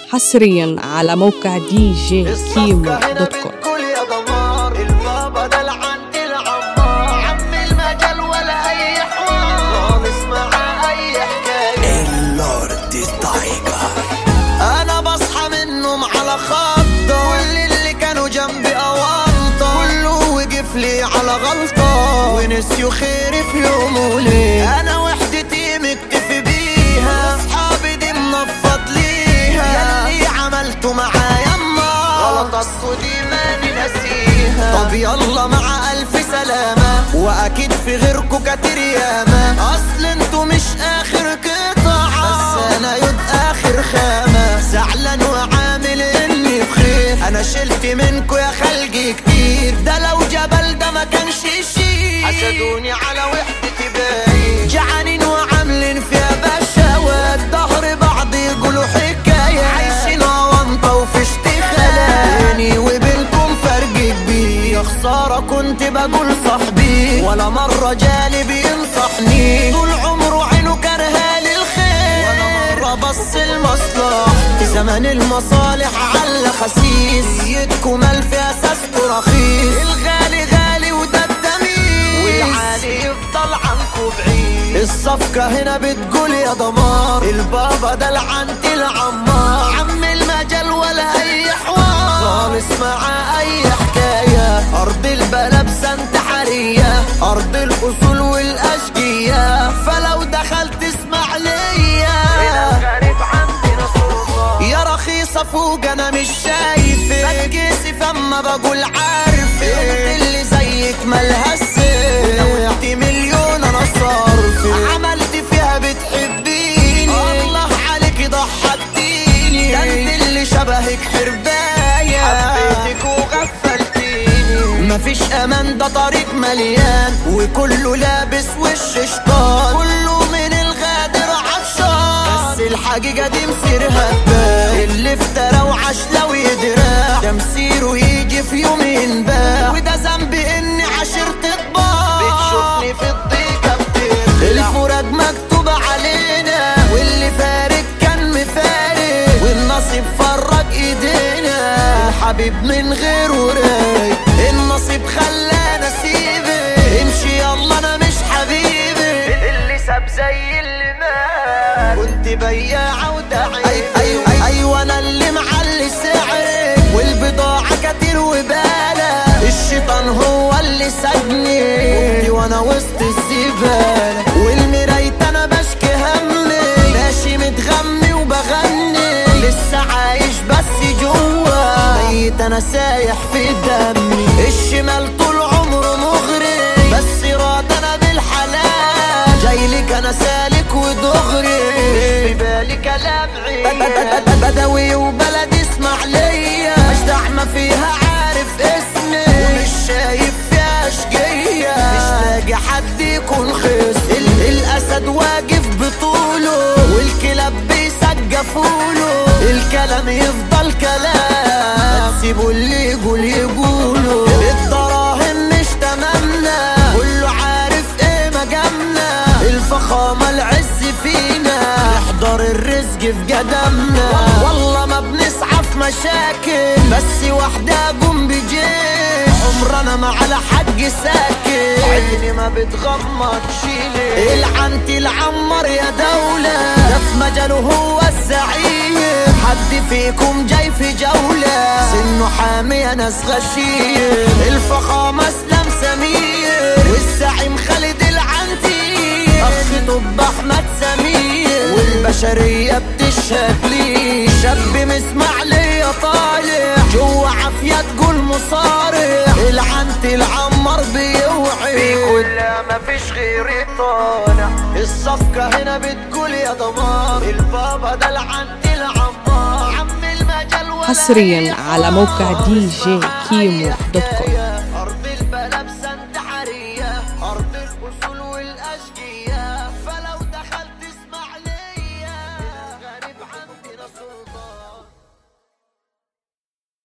حصريا على موقع دي جي كيمو دوت كوم كل يا دمار البابا ده العند العمار عم المجال ولا اي حوار خالص مع اي حكايه اللورد تايجر انا بصحى منهم على خطه كل اللي كانوا جنبي اوانطه كله وقف لي على غلطه ونسيوا خيري في يوم وليله انا وحدتي مكتفي بيها اصحابي دي منفض ليها يلي عملته معايا النار غلط الصدي ماني نسيها طب يلا مع الف سلامه واكيد في غيركوا كتير ياما اصل انتوا مش اخر قطعه بس انا يد اخر خامه زعلان وعامل اني بخير انا شلت منكوا يا خلقي كتير ده لو جبل ده ما كانش شيء حسدوني على وحدتي باين جعانين وعاملين فيها بشوات ظهر بعض يقولوا حكايه عايشين اونطه وفي اشتغال بيني وبينكم فرق كبير يا خساره كنت بقول صاحبي ولا مره جالي بينصحني طول عمره عينه كرهالي الخير ولا مره بص المصلحة زمن المصالح على خسيس يدكم الف اساسكم رخيص الغالي غالي وده الدميس والعالي يفضل عنكم بعيد الصفقة هنا بتقول يا دمار البابا ده العنت العمار عم المجال ولا اي حوار خالص مع اي حكاية ارض البلد سنتحرية ارض الاصول والاشقية فلو دخلت اسمع ليا يا رخيصة فوق انا مش شايفك بتكسي فما بقول عارفك اللي زيك مالها قلت مليون انا صارفك عملت فيها بتحبيني الله عليك ضحكتيني ده انت اللي شبهك حرباية حبيتك وغفلتيني مفيش امان ده طريق مليان وكله لابس وش شطان كله من الغادر عطشان بس الحقيقة دي مسيرها تبان اللي افترى وعاش لو يدرى ده مسيره يجي في يوم ينباع وده ذنبي اني عشرت طباع بتشوفني في الضيقة بترجع الفراق مكتوب علينا واللي فارق كان مفارق والنصيب فرق ايدينا الحبيب من غيره رايق النصيب خلانا اسيبك امشي يلا انا مش حبيبي اللي ساب زي اللي مات كنت بياعة وداعي أيوة, أيوة, أيوة أنا اللي معلي سعري والبضاعة كتير وبالة الشيطان هو اللي سجني فوقي وأنا وسط الزبالة والمراية أنا بشكي همي ماشي متغمي وبغني لسه عايش بس جوا ميت أنا سايح في دمي الشمال طول عمره مغري بس راد أنا بالحلال جايلك أنا سالك ودغري مش ببالي كلام عيال بدوي وبلد اسمع ليا أجدع ما فيها عارف اسمي ومش شايف فيها اشقية مش لاقي حد يكون خصم ال- الأسد واقف بطوله والكلاب بيسقفوله الكلام يفضل كلام سيبوا اللي يقول يقولوا الدراهم مش تمامنا كله عارف ايه مقامنا الفخامة العز فينا نحضر الرزق في قدمنا والله ما بنسعى في مشاكل بس واحدة قوم بجيش عمرنا ما على حق ساكت عيني ما بتغمض شيلي العنت العمر يا دولة ده في مجاله هو الزعيم حد فيكم جاي في جولة سنه حامي ناس غشيم الفخامة اسلام سمير والزعيم خالد العنتي اخ طب احمد سمير والبشرية بتشهد لي شاب مسمع لي طالع جوا عافية تقول مصارع العنت العمر بيوعي كلها ما فيش غيري طالع الصفقة هنا بتقول يا دمار البابا ده العنت العمار عم المجال ولا حصريا أي على موقع حوار. دي جي اسمع كيمو أي دوت كوم. حكاية.